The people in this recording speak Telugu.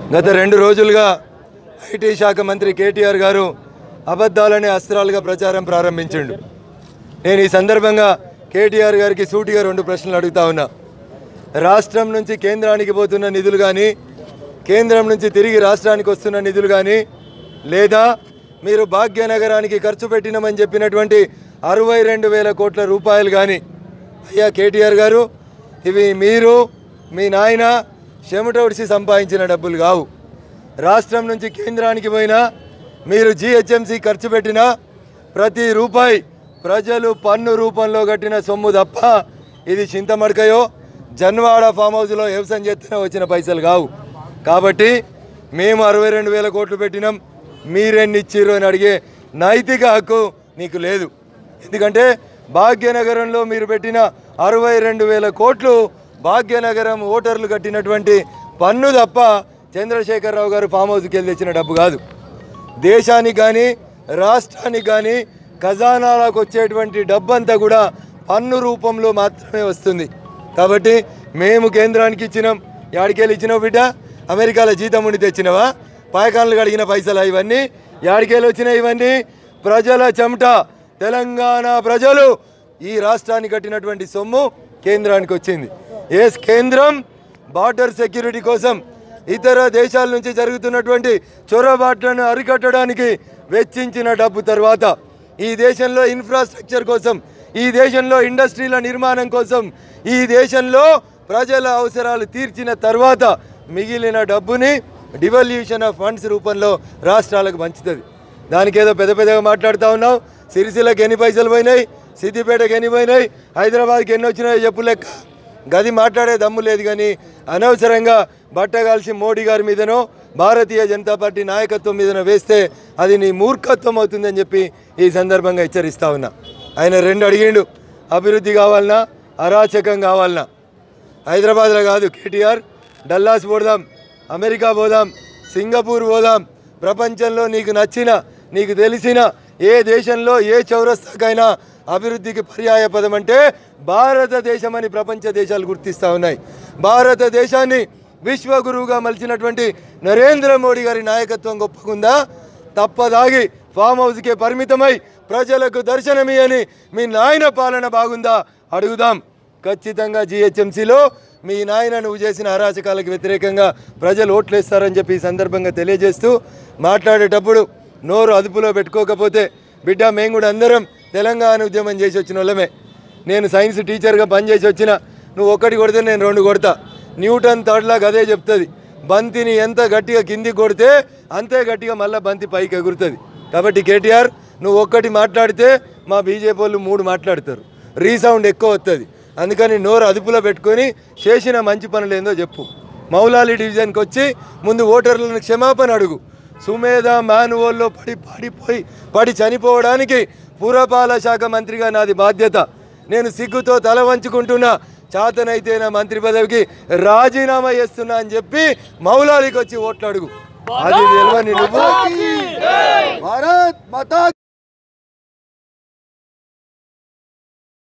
గత రెండు రోజులుగా ఐటీ శాఖ మంత్రి కేటీఆర్ గారు అబద్ధాలనే అస్త్రాలుగా ప్రచారం ప్రారంభించిండు నేను ఈ సందర్భంగా కేటీఆర్ గారికి సూటిగా రెండు ప్రశ్నలు అడుగుతా ఉన్నా రాష్ట్రం నుంచి కేంద్రానికి పోతున్న నిధులు కానీ కేంద్రం నుంచి తిరిగి రాష్ట్రానికి వస్తున్న నిధులు కానీ లేదా మీరు భాగ్యనగరానికి ఖర్చు పెట్టినామని చెప్పినటువంటి అరవై రెండు వేల కోట్ల రూపాయలు కానీ అయ్యా కేటీఆర్ గారు ఇవి మీరు మీ నాయన చెమట ఒడిసి సంపాదించిన డబ్బులు కావు రాష్ట్రం నుంచి కేంద్రానికి పోయినా మీరు జిహెచ్ఎంసీ ఖర్చు పెట్టిన ప్రతి రూపాయి ప్రజలు పన్ను రూపంలో కట్టిన సొమ్ము తప్ప ఇది చింతమడకయో జన్వాడ ఫామ్ హౌస్లో వ్యవసాయం చేస్తేనే వచ్చిన పైసలు కావు కాబట్టి మేము అరవై రెండు వేల కోట్లు పెట్టినాం మీరెన్ని ఇచ్చిర్రు అని అడిగే నైతిక హక్కు నీకు లేదు ఎందుకంటే భాగ్యనగరంలో మీరు పెట్టిన అరవై రెండు వేల కోట్లు భాగ్యనగరం ఓటర్లు కట్టినటువంటి పన్ను తప్ప చంద్రశేఖరరావు గారు ఫామ్ హౌస్కి వెళ్ళి తెచ్చిన డబ్బు కాదు దేశానికి కానీ రాష్ట్రానికి కానీ ఖజానాలకు వచ్చేటువంటి డబ్బు అంతా కూడా పన్ను రూపంలో మాత్రమే వస్తుంది కాబట్టి మేము కేంద్రానికి ఇచ్చినాం యాడికెళ్ళి ఇచ్చినావు బిడ్డ అమెరికాలో జీతం ఉండి తెచ్చినవా పాయకాన్లు కడిగిన పైసలు ఇవన్నీ యాడికెళ్ళి వచ్చినాయి ఇవన్నీ ప్రజల చెమట తెలంగాణ ప్రజలు ఈ రాష్ట్రానికి కట్టినటువంటి సొమ్ము కేంద్రానికి వచ్చింది ఏ కేంద్రం బార్డర్ సెక్యూరిటీ కోసం ఇతర దేశాల నుంచి జరుగుతున్నటువంటి చొరబాట్లను అరికట్టడానికి వెచ్చించిన డబ్బు తర్వాత ఈ దేశంలో ఇన్ఫ్రాస్ట్రక్చర్ కోసం ఈ దేశంలో ఇండస్ట్రీల నిర్మాణం కోసం ఈ దేశంలో ప్రజల అవసరాలు తీర్చిన తర్వాత మిగిలిన డబ్బుని డివల్యూషన్ ఆఫ్ ఫండ్స్ రూపంలో రాష్ట్రాలకు పంచుతుంది దానికి ఏదో పెద్ద పెద్దగా మాట్లాడుతూ ఉన్నావు సిరిసిల్లకి ఎన్ని పైసలు పోయినాయి సిద్దిపేటకి ఎన్ని పోయినాయి హైదరాబాద్కి ఎన్ని వచ్చినాయో చెప్పు లెక్క గది మాట్లాడే దమ్ము లేదు కానీ అనవసరంగా బట్టగాల్సి మోడీ గారి మీదనో భారతీయ జనతా పార్టీ నాయకత్వం మీదనో వేస్తే అది నీ మూర్ఖత్వం అవుతుందని చెప్పి ఈ సందర్భంగా హెచ్చరిస్తా ఉన్నా ఆయన రెండు అడిగిండు అభివృద్ధి కావాలన్నా అరాచకం కావాలన్నా హైదరాబాద్లో కాదు కేటీఆర్ డల్లాస్ పోదాం అమెరికా పోదాం సింగపూర్ పోదాం ప్రపంచంలో నీకు నచ్చిన నీకు తెలిసిన ఏ దేశంలో ఏ చౌరస్తాకైనా అభివృద్ధికి పర్యాయ పదం అంటే భారతదేశం అని ప్రపంచ దేశాలు గుర్తిస్తూ ఉన్నాయి భారతదేశాన్ని విశ్వగురువుగా మలిచినటువంటి నరేంద్ర మోడీ గారి నాయకత్వం గొప్పకుందా తప్పదాగి ఫామ్ హౌస్కే పరిమితమై ప్రజలకు దర్శనమియని మీ నాయన పాలన బాగుందా అడుగుదాం ఖచ్చితంగా జిహెచ్ఎంసీలో మీ నాయన నువ్వు చేసిన అరాచకాలకు వ్యతిరేకంగా ప్రజలు ఓట్లేస్తారని చెప్పి ఈ సందర్భంగా తెలియజేస్తూ మాట్లాడేటప్పుడు నోరు అదుపులో పెట్టుకోకపోతే బిడ్డ మేము కూడా అందరం తెలంగాణ ఉద్యమం చేసి వచ్చిన వాళ్ళమే నేను సైన్స్ టీచర్గా పనిచేసి వచ్చిన నువ్వు ఒక్కటి కొడితే నేను రెండు కొడతా న్యూటన్ థర్డ్లాగా అదే చెప్తుంది బంతిని ఎంత గట్టిగా కిందికి కొడితే అంతే గట్టిగా మళ్ళీ బంతి పైకి ఎగురుతుంది కాబట్టి కేటీఆర్ నువ్వు ఒక్కటి మాట్లాడితే మా బీజేపీ వాళ్ళు మూడు మాట్లాడతారు రీసౌండ్ ఎక్కువ వస్తుంది అందుకని నోరు అదుపులో పెట్టుకొని చేసిన మంచి పనులు ఏందో చెప్పు మౌలాలి డివిజన్కి వచ్చి ముందు ఓటర్లను క్షమాపణ అడుగు సుమేధ మానువల్లో పడి పడిపోయి పడి చనిపోవడానికి పురపాలక శాఖ మంత్రిగా నాది బాధ్యత నేను సిగ్గుతో తల వంచుకుంటున్నా చాతనైతే నా మంత్రి పదవికి రాజీనామా చేస్తున్నా అని చెప్పి మౌలాలికి వచ్చి ఓట్లు అడుగు అది తెలియని నువ్వు భారత్ మాతా